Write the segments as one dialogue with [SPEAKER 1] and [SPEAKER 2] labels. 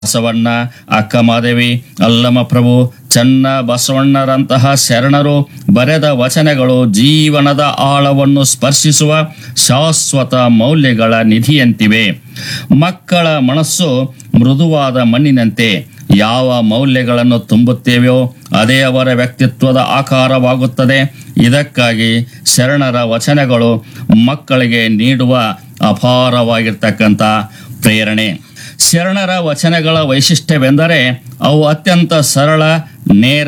[SPEAKER 1] ಬಸವಣ್ಣ ಅಕ್ಕ ಮಾದೇವಿ ಅಲ್ಲಮ ಪ್ರಭು ಚನ್ನ ಬಸವಣ್ಣರಂತಹ ಶರಣರು ಬರೆದ ವಚನಗಳು ಜೀವನದ ಆಳವನ್ನು ಸ್ಪರ್ಶಿಸುವ ಶಾಶ್ವತ ಮೌಲ್ಯಗಳ ನಿಧಿಯಂತಿವೆ ಮಕ್ಕಳ ಮನಸ್ಸು ಮೃದುವಾದ ಮಣ್ಣಿನಂತೆ ಯಾವ ಮೌಲ್ಯಗಳನ್ನು ತುಂಬುತ್ತೇವೆಯೋ ಅದೇ ಅವರ ವ್ಯಕ್ತಿತ್ವದ ಆಕಾರವಾಗುತ್ತದೆ ಇದಕ್ಕಾಗಿ ಶರಣರ ವಚನಗಳು ಮಕ್ಕಳಿಗೆ ನೀಡುವ ಅಪಾರವಾಗಿರ್ತಕ್ಕಂಥ ಪ್ರೇರಣೆ ಶರಣರ ವಚನಗಳ ವೈಶಿಷ್ಟ್ಯವೆಂದರೆ ಅವು ಅತ್ಯಂತ ಸರಳ ನೇರ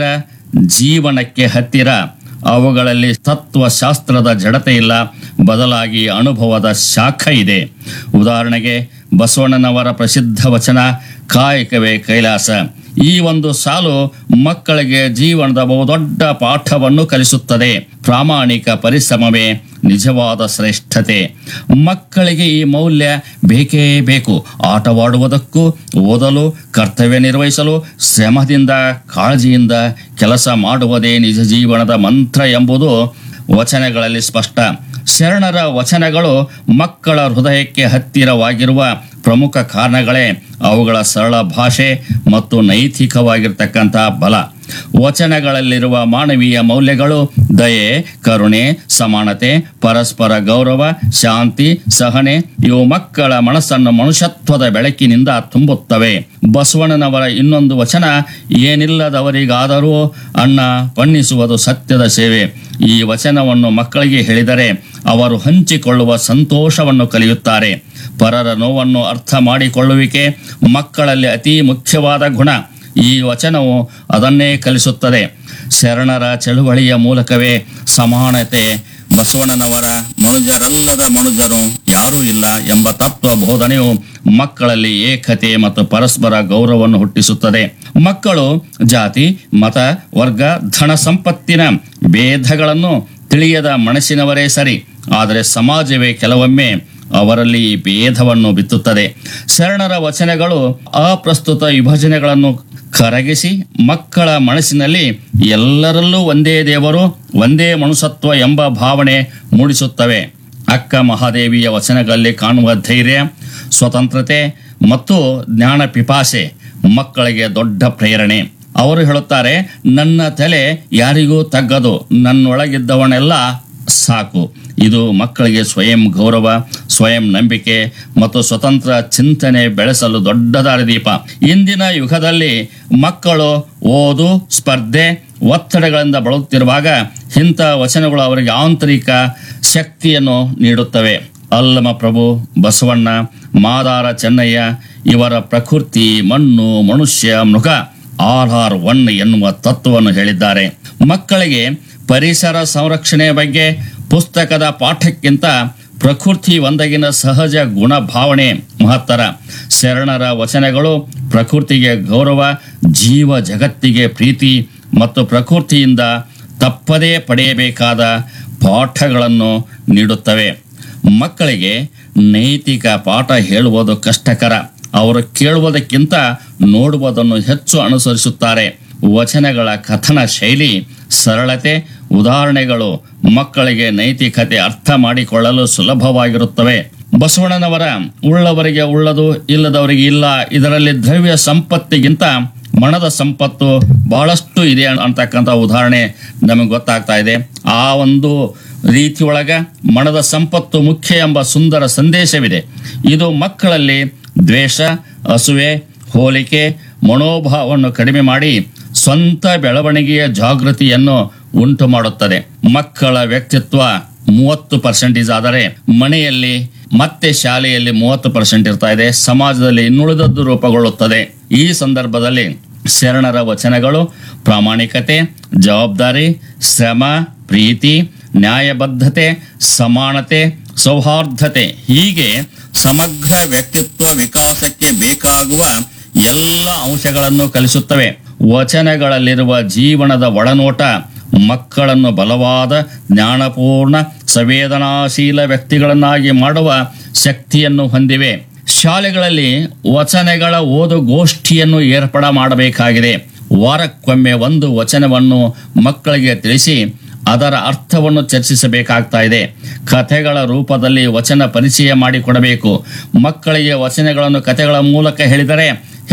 [SPEAKER 1] ಜೀವನಕ್ಕೆ ಹತ್ತಿರ ಅವುಗಳಲ್ಲಿ ತತ್ವಶಾಸ್ತ್ರದ ಜಡತೆ ಇಲ್ಲ ಬದಲಾಗಿ ಅನುಭವದ ಶಾಖ ಇದೆ ಉದಾಹರಣೆಗೆ ಬಸವಣ್ಣನವರ ಪ್ರಸಿದ್ಧ ವಚನ ಕಾಯಕವೇ ಕೈಲಾಸ ಈ ಒಂದು ಸಾಲು ಮಕ್ಕಳಿಗೆ ಜೀವನದ ಬಹುದೊಡ್ಡ ಪಾಠವನ್ನು ಕಲಿಸುತ್ತದೆ ಪ್ರಾಮಾಣಿಕ ಪರಿಶ್ರಮವೇ ನಿಜವಾದ ಶ್ರೇಷ್ಠತೆ ಮಕ್ಕಳಿಗೆ ಈ ಮೌಲ್ಯ ಬೇಕೇ ಬೇಕು ಆಟವಾಡುವುದಕ್ಕೂ ಓದಲು ಕರ್ತವ್ಯ ನಿರ್ವಹಿಸಲು ಶ್ರಮದಿಂದ ಕಾಳಜಿಯಿಂದ ಕೆಲಸ ಮಾಡುವುದೇ ನಿಜ ಜೀವನದ ಮಂತ್ರ ಎಂಬುದು ವಚನಗಳಲ್ಲಿ ಸ್ಪಷ್ಟ ಶರಣರ ವಚನಗಳು ಮಕ್ಕಳ ಹೃದಯಕ್ಕೆ ಹತ್ತಿರವಾಗಿರುವ ಪ್ರಮುಖ ಕಾರಣಗಳೇ ಅವುಗಳ ಸರಳ ಭಾಷೆ ಮತ್ತು ನೈತಿಕವಾಗಿರ್ತಕ್ಕಂಥ ಬಲ ವಚನಗಳಲ್ಲಿರುವ ಮಾನವೀಯ ಮೌಲ್ಯಗಳು ದಯೆ ಕರುಣೆ ಸಮಾನತೆ ಪರಸ್ಪರ ಗೌರವ ಶಾಂತಿ ಸಹನೆ ಇವು ಮಕ್ಕಳ ಮನಸ್ಸನ್ನು ಮನುಷ್ಯತ್ವದ ಬೆಳಕಿನಿಂದ ತುಂಬುತ್ತವೆ ಬಸವಣ್ಣನವರ ಇನ್ನೊಂದು ವಚನ ಏನಿಲ್ಲದವರಿಗಾದರೂ ಅನ್ನ ಪಣ್ಣಿಸುವುದು ಸತ್ಯದ ಸೇವೆ ಈ ವಚನವನ್ನು ಮಕ್ಕಳಿಗೆ ಹೇಳಿದರೆ ಅವರು ಹಂಚಿಕೊಳ್ಳುವ ಸಂತೋಷವನ್ನು ಕಲಿಯುತ್ತಾರೆ ಪರರ ನೋವನ್ನು ಅರ್ಥ ಮಾಡಿಕೊಳ್ಳುವಿಕೆ ಮಕ್ಕಳಲ್ಲಿ ಅತಿ ಮುಖ್ಯವಾದ ಗುಣ ಈ ವಚನವು ಅದನ್ನೇ ಕಲಿಸುತ್ತದೆ ಶರಣರ ಚಳುವಳಿಯ ಮೂಲಕವೇ ಸಮಾನತೆ ಬಸವಣ್ಣನವರ ಮನುಜರಲ್ಲದ ಮನುಜರು ಯಾರೂ ಇಲ್ಲ ಎಂಬ ತತ್ವ ಬೋಧನೆಯು ಮಕ್ಕಳಲ್ಲಿ ಏಕತೆ ಮತ್ತು ಪರಸ್ಪರ ಗೌರವವನ್ನು ಹುಟ್ಟಿಸುತ್ತದೆ ಮಕ್ಕಳು ಜಾತಿ ಮತ ವರ್ಗ ಧನ ಸಂಪತ್ತಿನ ಭೇದಗಳನ್ನು ತಿಳಿಯದ ಮನಸ್ಸಿನವರೇ ಸರಿ ಆದರೆ ಸಮಾಜವೇ ಕೆಲವೊಮ್ಮೆ ಅವರಲ್ಲಿ ಈ ಭೇದವನ್ನು ಬಿತ್ತುತ್ತದೆ ಶರಣರ ವಚನಗಳು ಅಪ್ರಸ್ತುತ ವಿಭಜನೆಗಳನ್ನು ಕರಗಿಸಿ ಮಕ್ಕಳ ಮನಸ್ಸಿನಲ್ಲಿ ಎಲ್ಲರಲ್ಲೂ ಒಂದೇ ದೇವರು ಒಂದೇ ಮನುಷ್ಯತ್ವ ಎಂಬ ಭಾವನೆ ಮೂಡಿಸುತ್ತವೆ ಅಕ್ಕ ಮಹಾದೇವಿಯ ವಚನಗಳಲ್ಲಿ ಕಾಣುವ ಧೈರ್ಯ ಸ್ವತಂತ್ರತೆ ಮತ್ತು ಜ್ಞಾನ ಪಿಪಾಸೆ ಮಕ್ಕಳಿಗೆ ದೊಡ್ಡ ಪ್ರೇರಣೆ ಅವರು ಹೇಳುತ್ತಾರೆ ನನ್ನ ತಲೆ ಯಾರಿಗೂ ತಗ್ಗದು ನನ್ನೊಳಗಿದ್ದವನೆಲ್ಲ ಸಾಕು ಇದು ಮಕ್ಕಳಿಗೆ ಸ್ವಯಂ ಗೌರವ ಸ್ವಯಂ ನಂಬಿಕೆ ಮತ್ತು ಸ್ವತಂತ್ರ ಚಿಂತನೆ ಬೆಳೆಸಲು ದೊಡ್ಡ ದಾರಿದೀಪ ಇಂದಿನ ಯುಗದಲ್ಲಿ ಮಕ್ಕಳು ಓದು ಸ್ಪರ್ಧೆ ಒತ್ತಡಗಳಿಂದ ಬಳಲುತ್ತಿರುವಾಗ ಇಂಥ ವಚನಗಳು ಅವರಿಗೆ ಆಂತರಿಕ ಶಕ್ತಿಯನ್ನು ನೀಡುತ್ತವೆ ಅಲ್ಲಮ ಪ್ರಭು ಬಸವಣ್ಣ ಮಾದಾರ ಚೆನ್ನಯ್ಯ ಇವರ ಪ್ರಕೃತಿ ಮಣ್ಣು ಮನುಷ್ಯ ಮೃಗ ಆರ್ ಆರ್ ಒನ್ ಎನ್ನುವ ತತ್ವವನ್ನು ಹೇಳಿದ್ದಾರೆ ಮಕ್ಕಳಿಗೆ ಪರಿಸರ ಸಂರಕ್ಷಣೆಯ ಬಗ್ಗೆ ಪುಸ್ತಕದ ಪಾಠಕ್ಕಿಂತ ಪ್ರಕೃತಿ ಒಂದಗಿನ ಸಹಜ ಗುಣ ಭಾವನೆ ಮಹತ್ತರ ಶರಣರ ವಚನಗಳು ಪ್ರಕೃತಿಗೆ ಗೌರವ ಜೀವ ಜಗತ್ತಿಗೆ ಪ್ರೀತಿ ಮತ್ತು ಪ್ರಕೃತಿಯಿಂದ ತಪ್ಪದೇ ಪಡೆಯಬೇಕಾದ ಪಾಠಗಳನ್ನು ನೀಡುತ್ತವೆ ಮಕ್ಕಳಿಗೆ ನೈತಿಕ ಪಾಠ ಹೇಳುವುದು ಕಷ್ಟಕರ ಅವರು ಕೇಳುವುದಕ್ಕಿಂತ ನೋಡುವುದನ್ನು ಹೆಚ್ಚು ಅನುಸರಿಸುತ್ತಾರೆ ವಚನಗಳ ಕಥನ ಶೈಲಿ ಸರಳತೆ ಉದಾಹರಣೆಗಳು ಮಕ್ಕಳಿಗೆ ನೈತಿಕತೆ ಅರ್ಥ ಮಾಡಿಕೊಳ್ಳಲು ಸುಲಭವಾಗಿರುತ್ತವೆ ಬಸವಣ್ಣನವರ ಉಳ್ಳವರಿಗೆ ಉಳ್ಳದು ಇಲ್ಲದವರಿಗೆ ಇಲ್ಲ ಇದರಲ್ಲಿ ದ್ರವ್ಯ ಸಂಪತ್ತಿಗಿಂತ ಮನದ ಸಂಪತ್ತು ಬಹಳಷ್ಟು ಇದೆ ಅಂತಕ್ಕಂಥ ಉದಾಹರಣೆ ನಮಗೆ ಗೊತ್ತಾಗ್ತಾ ಇದೆ ಆ ಒಂದು ರೀತಿಯೊಳಗ ಮನದ ಸಂಪತ್ತು ಮುಖ್ಯ ಎಂಬ ಸುಂದರ ಸಂದೇಶವಿದೆ ಇದು ಮಕ್ಕಳಲ್ಲಿ ದ್ವೇಷ ಅಸುವೆ ಹೋಲಿಕೆ ಮನೋಭಾವವನ್ನು ಕಡಿಮೆ ಮಾಡಿ ಸ್ವಂತ ಬೆಳವಣಿಗೆಯ ಜಾಗೃತಿಯನ್ನು ಉಂಟು ಮಾಡುತ್ತದೆ ಮಕ್ಕಳ ವ್ಯಕ್ತಿತ್ವ ಮೂವತ್ತು ಪರ್ಸೆಂಟೇಜ್ ಆದರೆ ಮನೆಯಲ್ಲಿ ಮತ್ತೆ ಶಾಲೆಯಲ್ಲಿ ಮೂವತ್ತು ಪರ್ಸೆಂಟ್ ಇರ್ತಾ ಇದೆ ಸಮಾಜದಲ್ಲಿ ಇನ್ನುಳಿದದ್ದು ರೂಪುಗೊಳ್ಳುತ್ತದೆ ಈ ಸಂದರ್ಭದಲ್ಲಿ ಶರಣರ ವಚನಗಳು ಪ್ರಾಮಾಣಿಕತೆ ಜವಾಬ್ದಾರಿ ಶ್ರಮ ಪ್ರೀತಿ ನ್ಯಾಯಬದ್ಧತೆ ಸಮಾನತೆ ಸೌಹಾರ್ದತೆ ಹೀಗೆ ಸಮಗ್ರ ವ್ಯಕ್ತಿತ್ವ ವಿಕಾಸಕ್ಕೆ ಬೇಕಾಗುವ ಎಲ್ಲ ಅಂಶಗಳನ್ನು ಕಲಿಸುತ್ತವೆ ವಚನಗಳಲ್ಲಿರುವ ಜೀವನದ ಒಳನೋಟ ಮಕ್ಕಳನ್ನು ಬಲವಾದ ಜ್ಞಾನಪೂರ್ಣ ಸಂವೇದನಾಶೀಲ ವ್ಯಕ್ತಿಗಳನ್ನಾಗಿ ಮಾಡುವ ಶಕ್ತಿಯನ್ನು ಹೊಂದಿವೆ ಶಾಲೆಗಳಲ್ಲಿ ವಚನಗಳ ಓದು ಗೋಷ್ಠಿಯನ್ನು ಏರ್ಪಡ ಮಾಡಬೇಕಾಗಿದೆ ವಾರಕ್ಕೊಮ್ಮೆ ಒಂದು ವಚನವನ್ನು ಮಕ್ಕಳಿಗೆ ತಿಳಿಸಿ ಅದರ ಅರ್ಥವನ್ನು ಚರ್ಚಿಸಬೇಕಾಗ್ತಾ ಇದೆ ಕಥೆಗಳ ರೂಪದಲ್ಲಿ ವಚನ ಪರಿಚಯ ಮಾಡಿಕೊಡಬೇಕು ಮಕ್ಕಳಿಗೆ ವಚನಗಳನ್ನು ಕಥೆಗಳ ಮೂಲಕ ಹೇಳಿದರೆ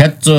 [SPEAKER 1] ಹೆಚ್ಚು